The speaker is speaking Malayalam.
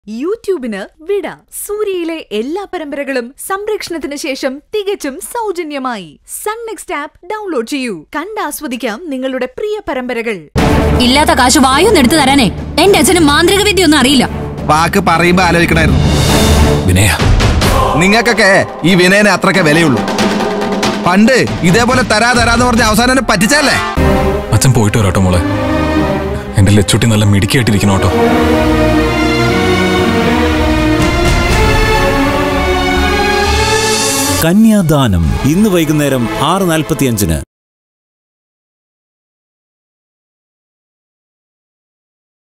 യൂട്യൂബിന് വിട സൂര്യയിലെ എല്ലാ പരമ്പരകളും സംരക്ഷണത്തിന് ശേഷം തികച്ചും സൗജന്യമായി സൺ നെക്സ്റ്റ് ആപ്പ് ഡൗൺലോഡ് ചെയ്യൂ കണ്ടാസ്വദിക്കാം നിങ്ങളുടെ പ്രിയ പരമ്പരകൾ ഇല്ലാത്ത കാശ് വായൊന്നും എടുത്തു തരാനേ എന്റെ അച്ഛന് മാന്ത്രിക വിദ്യ ഒന്നും അറിയില്ല വാക്ക് പറയുമ്പോ ആലോചിക്കണായിരുന്നു വിനയ നിങ്ങൾക്കൊക്കെ ഈ വിനയനെ അത്രക്കെ വിലയുള്ളൂ പണ്ട് ഇതേപോലെ തരാ തരാന്ന് പറഞ്ഞ അവസാനം എന്നെ പറ്റിച്ചല്ലേ അച്ഛൻ പോയിട്ട് വരാട്ടോ മോളെ എന്റെ ലച്ചുട്ടി നല്ല മിടുക്കിയായിട്ടിരിക്കണം കേട്ടോ കന്യാദാനം ഇന്ന് വൈകുന്നേരം ആറ് നാൽപ്പത്തിയഞ്ചിന്